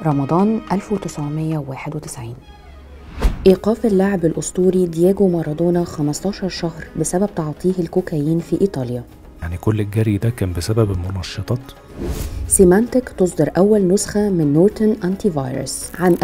رمضان 1991 إيقاف اللاعب الأسطوري دييجو مارادونا 15 شهر بسبب تعاطيه الكوكايين في إيطاليا يعني كل الجري ده كان بسبب المنشطات سيمانتك تصدر أول نسخة من نورتن أنتي فيروس عام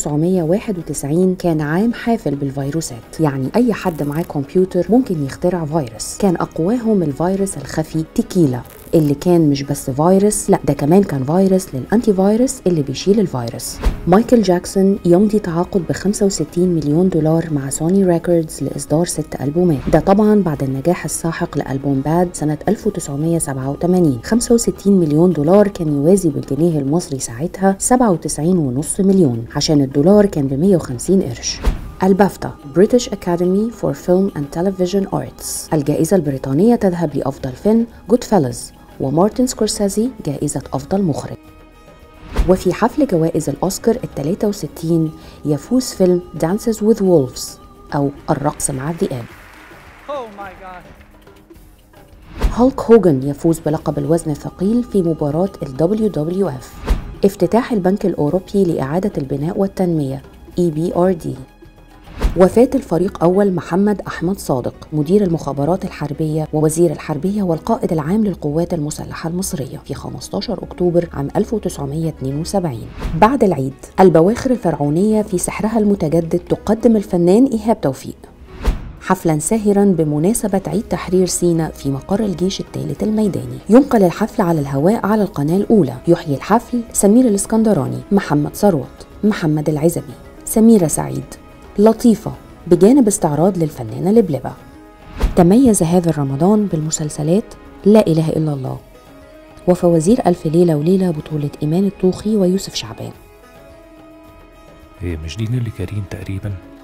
1991 كان عام حافل بالفيروسات يعني أي حد معاه كمبيوتر ممكن يخترع فيروس كان أقواهم الفيروس الخفي تيكيلا اللي كان مش بس فيروس لا ده كمان كان فيروس للأنتي فيروس اللي بيشيل الفيروس مايكل جاكسون يمضي تعاقد ب 65 مليون دولار مع سوني ريكوردز لإصدار ست ألبومات ده طبعا بعد النجاح الساحق لألبوم باد سنة 1987 65 مليون دولار كان يوازي بالجنيه المصري ساعتها 97.5 مليون عشان الدولار كان ب 150 قرش البافتا British Academy for Film and Television Arts الجائزة البريطانية تذهب لأفضل فيلم Goodfellas ومارتن سكورسيزي جائزة أفضل مخرج وفي حفل جوائز الأوسكار ال 63 يفوز فيلم Dances with Wolves أو الرقص مع الذئاب Oh my god. هولك هوجن يفوز بلقب الوزن الثقيل في مباراة ال WWF افتتاح البنك الأوروبي لإعادة البناء والتنمية EBRD وفاة الفريق أول محمد أحمد صادق مدير المخابرات الحربية ووزير الحربية والقائد العام للقوات المسلحة المصرية في 15 أكتوبر عام 1972 بعد العيد البواخر الفرعونية في سحرها المتجدد تقدم الفنان إيهاب توفيق حفلا ساهرا بمناسبة عيد تحرير سيناء في مقر الجيش الثالث الميداني ينقل الحفل على الهواء على القناة الأولى يحيي الحفل سمير الإسكندراني محمد ثروت محمد العزبي سميرة سعيد لطيفة بجانب استعراض للفنانة لبلبة تميز هذا الرمضان بالمسلسلات لا إله إلا الله وفوازير ألف ليلة وليلة بطولة إيمان الطوخي ويوسف شعبان هي مش دي نيلي كريم تقريبا